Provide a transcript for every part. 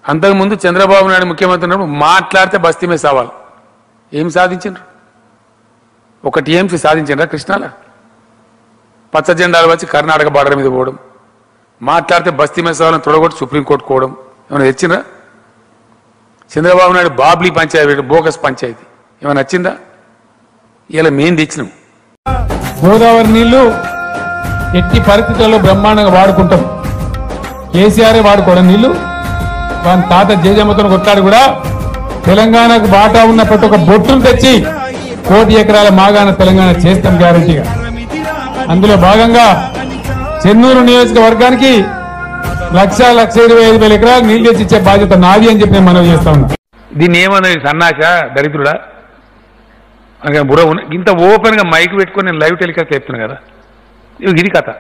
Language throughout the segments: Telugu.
అంతకుముందు చంద్రబాబు నాయుడు ముఖ్యమంత్రి ఉన్నప్పుడు మాట్లాడితే బస్తీమే సవాల్ ఏం సాధించిండ్రు ఒక టీఎంసీ సాధించిండ్రా కృష్ణాల పచ్చ జెండాలు వచ్చి కర్ణాటక బార్డర్ మీద పోవడం మాట్లాడితే బస్తీ మీద సవాళ్ళని తొడగొట్టి సుప్రీంకోర్టు కోవడం ఏమైనా తెచ్చిండ్రా చంద్రబాబు నాయుడు బాబ్లీ పంచాయతీ బోగస్ పంచాయతీ ఏమైనా నచ్చిందా ఇలా మేం తెచ్చినాం గోదావరి నీళ్లు ఎట్టి పరిస్థితుల్లో బ్రహ్మాండంగా వాడుకుంటాం కేసీఆర్ వాడుకోవడం నీళ్లు వాని తాత జేజమ్మతో కొట్లాడు కూడా తెలంగాణకు బాటా ఉన్న ప్రతి ఒక్క బొట్టును తెచ్చి కోటి ఎకరాల మాగాణ తెలంగాణ చేస్తాం గ్యారంటీగా అందులో భాగంగా చెన్నూరు నియోజకవర్గానికి లక్ష లక్ష ఇరవై ఐదు వేల ఎకరాలు నీళ్లు తెచ్చి ఇచ్చే బాధ్యత నాది అని చెప్పి నేను మనవి చేస్తా ఉన్నా దీన్ని ఏమన్నది సన్నాస దరిద్రుడా అనగా బుర్ర ఉన్న ఇంత ఓపెన్గా మైక్ పెట్టుకొని నేను లైవ్ టెలికాస్ట్ చెప్తున్నా కదా ఇదిగో ఇది కథ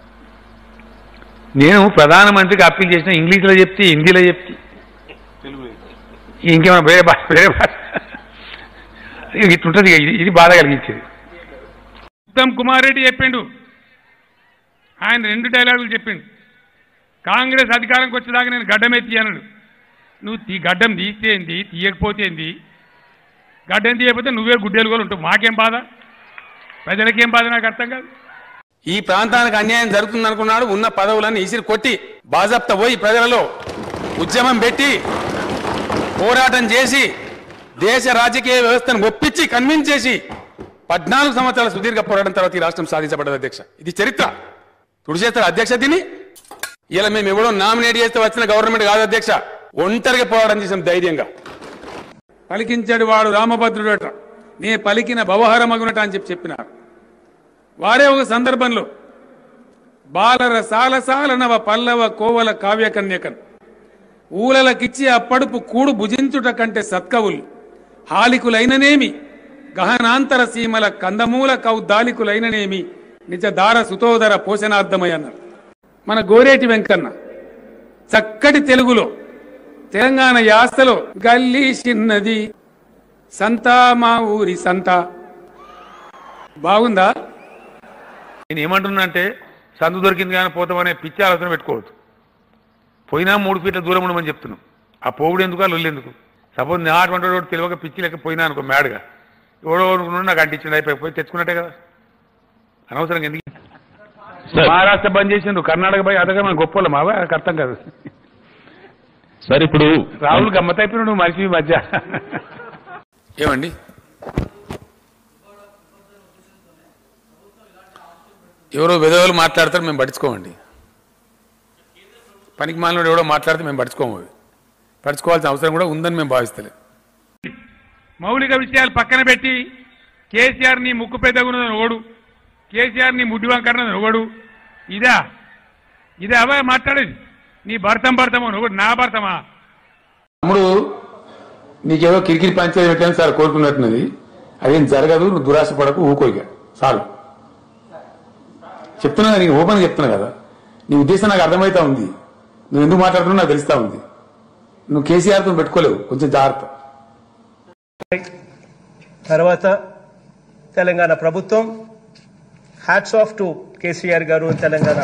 నేను ప్రధానమంత్రికి అప్పీల్ చేసిన ఇంగ్లీష్లో చెప్తే హిందీలో చెప్తే ఇంకేమైనా వేరే భాష వేరే భాష ఇది ఇట్లుంటుంది ఇక ఇది ఇది బాధ కలిగించేది ఉత్తమ్ కుమార్ రెడ్డి చెప్పిండు ఆయన రెండు డైలాగులు చెప్పిండు కాంగ్రెస్ అధికారంకి వచ్చేదాకా నేను గడ్డం ఎత్తి అన్నాడు నువ్వు తీ గడ్డం తీస్తే ఏంది తీయకపోతే ఏంది గడ్డం తీయకపోతే నువ్వే గుడ్డేలు కూడా ఉంటావు మాకేం బాధ ప్రజలకేం బాధ నాకు అర్థం కాదు ఈ ప్రాంతానికి అన్యాయం జరుగుతుంది అనుకున్నాడు ఉన్న పదవులన్నీ ఇసిరి కొట్టి బాజాప్త పోయి ప్రజలలో ఉద్యమం పెట్టి పోరాటం చేసి దేశ రాజకీయ వ్యవస్థను ఒప్పించి కన్విన్స్ చేసి పద్నాలుగు సంవత్సరాల సుదీర్ఘ పోరాటం తర్వాత ఈ రాష్ట్రం సాధించబడ్డది అధ్యక్ష ఇది చరిత్ర తుడి చేస్తారు అధ్యక్ష దీన్ని ఇలా మేము ఎవడో నామినేట్ చేస్తే వచ్చిన గవర్నమెంట్ కాదు అధ్యక్ష ఒంటరిగా పోరాటం చేసాం ధైర్యంగా పలికించాడు వాడు రామభద్రుడట నే పలికిన భవహరమగునట అని చెప్పి చెప్పినారు వారే ఒక సందర్భంలో బాలర సాలసాల నవ పల్లవ కోవల కావ్య కన్యకన్ ఊలలకిచ్చి ఆ పడుపు కూడు భుజించుట కంటే సత్కవులు హాలికులైననేమి గహనాంతర సీమల కందమూల కౌద్దాలికులైననేమి నిజ దార సుతోదర పోషణార్థమై అన్నారు మన గోరేటి వెంకన్న చక్కటి తెలుగులో తెలంగాణ యాసలో గల్లీ చిన్నది సంతా మా ఊరి సంత బాగుందా నేను ఏమంటున్నా అంటే సందు దొరికింది కానీ పోతామనే పిచ్చి ఆలోచన పెట్టుకోవద్దు పోయినా మూడు ఫీట్ల దూరం ఉండమని చెప్తున్నాం ఆ పోవుడు ఎందుకు ఆ లొల్లి ఎందుకు సపోజ్ నా అటువంటి వాడు తెలియక పిచ్చి లెక్క పోయినా అనుకో మ్యాడ్గా ఎవడో అనుకున్నాడు నాకు అంటించింది అయిపోయి పోయి తెచ్చుకున్నట్టే కదా అనవసరంగా ఎందుకు మహారాష్ట్ర బంద్ చేసిండు కర్ణాటక పోయి అదగా మన గొప్పలు మావా నాకు అర్థం కాదు సార్ ఇప్పుడు రాహుల్ గమ్మత్ అయిపోయినాడు నువ్వు మనిషి ఈ మధ్య ఏమండి ఎవరో విధవలు మాట్లాడతారు మేము పట్టించుకోమండి పనికి మాలినోడు ఎవడో మాట్లాడితే మేము పట్టించుకోము అవి పట్టించుకోవాల్సిన అవసరం కూడా ఉందని మేము భావిస్తలే మౌలిక విషయాలు పక్కన పెట్టి కేసీఆర్ నీ ముక్కు పెద్దగున్నదని ఓడు కేసీఆర్ నీ ముడ్డి వంకరన్నదని ఓడు ఇదా ఇదే అవే మాట్లాడేది నీ భర్తం భర్తమో నువ్వు నా భర్తమా తమ్ముడు నీకేదో కిరికిరి పంచాయతీ పెట్టాను సార్ కోరుకున్నట్టున్నది అదేం జరగదు నువ్వు దురాశ పడకు ఊకోయిక చాలు చెప్తున్నా నీకు ఓపెన్ చెప్తున్నా కదా నీ ఉద్దేశం నాకు అర్థమైతా ఉంది నువ్వు ఎందుకు మాట్లాడుతున్నావు నాకు తెలుస్తా ఉంది నువ్వు కేసీఆర్తో పెట్టుకోలేవు కొంచెం జాగ్రత్త తర్వాత తెలంగాణ ప్రభుత్వం హ్యాట్స్ ఆఫ్ టు కేసీఆర్ గారు తెలంగాణ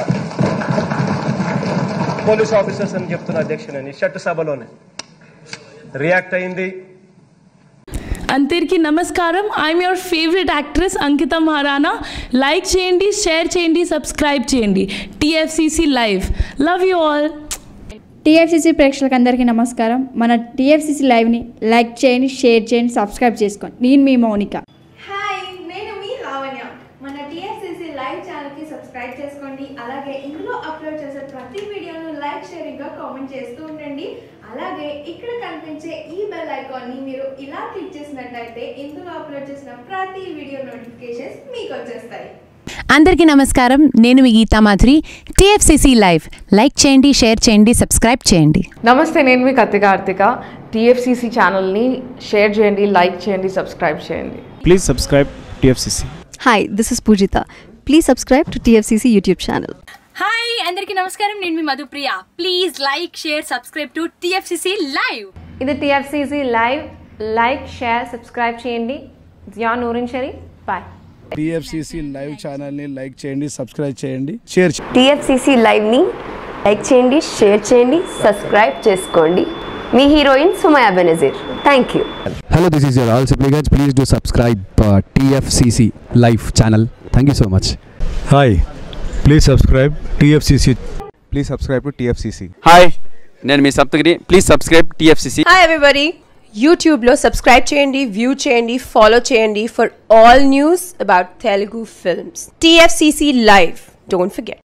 పోలీస్ ఆఫీసర్స్ అని చెప్తున్న అధ్యక్షుని చట్టసభలోనే రియాక్ట్ అయింది అందరికీ నమస్కారం I'm your favourite actress Ankita Maharana like చేయండి షేర్ చేయండి సబ్స్క్రైబ్ చేయండి T F C C live love you all T F C C ప్రేక్షకులకు అందరికీ నమస్కారం మన టీఎఫ్సీసీ లైవ్ని లైక్ చేయండి షేర్ చేయండి సబ్స్క్రైబ్ చేసుకోండి నేను మీ మౌనిక హాయ్ నేను మీ లావణ్య మన టీఎస్సీసీ లైవ్ ఛానల్కి సబ్స్క్రైబ్ చేసుకోండి అలాగే ఇందులో అప్లోడ్ చేసే ప్రతి వీడియోను లైక్ షేరింగ్గా కామెంట్ చేస్తూ ఉండండి అలాగే ఇక్కడ కనిపించే ఈ బెల్ ఐకాన్ని మీరు ఇలా క్లిక్ చేసినట్లయితే ఇందులో అప్లోడ్ చేసిన ప్రతి వీడియో నోటిఫికేషన్స్ మీకు వచ్చేస్తాయి అందరికీ నమస్కారం నేను మీ Geetha Madhuri T F C C live like చేయండి షేర్ చేయండి సబ్స్క్రైబ్ చేయండి నమస్తే నేను మీ కత్తి కార్తిక టీఎఫ్సిసి ఛానల్ని షేర్ చేయండి లైక్ చేయండి సబ్స్క్రైబ్ చేయండి Please subscribe TFCC. Hi, this is Pujita. Please subscribe to TFCC YouTube channel. Hi అందరికీ నమస్కారం నేను మీ Madhupriya please like share subscribe to TFCC live ఇది TFCC live like share subscribe చేయండి Jia Noorin Shari bye TFCC live ఛానల్ని లైక్ చేయండి సబ్స్క్రైబ్ చేయండి షేర్ టీఎఫ్సీసీ లైవ్ని లైక్ చేయండి షేర్ చేయండి సబ్స్క్రైబ్ చేసుకోండి మీ heroine Sumaya Benazir thank you Hello, this is your all supplicants. Please do subscribe uh, TFCC Live channel. Thank you so much. Hi, please subscribe TFCC. Please subscribe to TFCC. Hi నేను మీ Saptagiri please subscribe TFCC hi everybody యూట్యూబ్లో సబ్స్క్రైబ్ చేయండి వ్యూ చేయండి ఫాలో చేయండి for all news about Telugu films TFCC live don't forget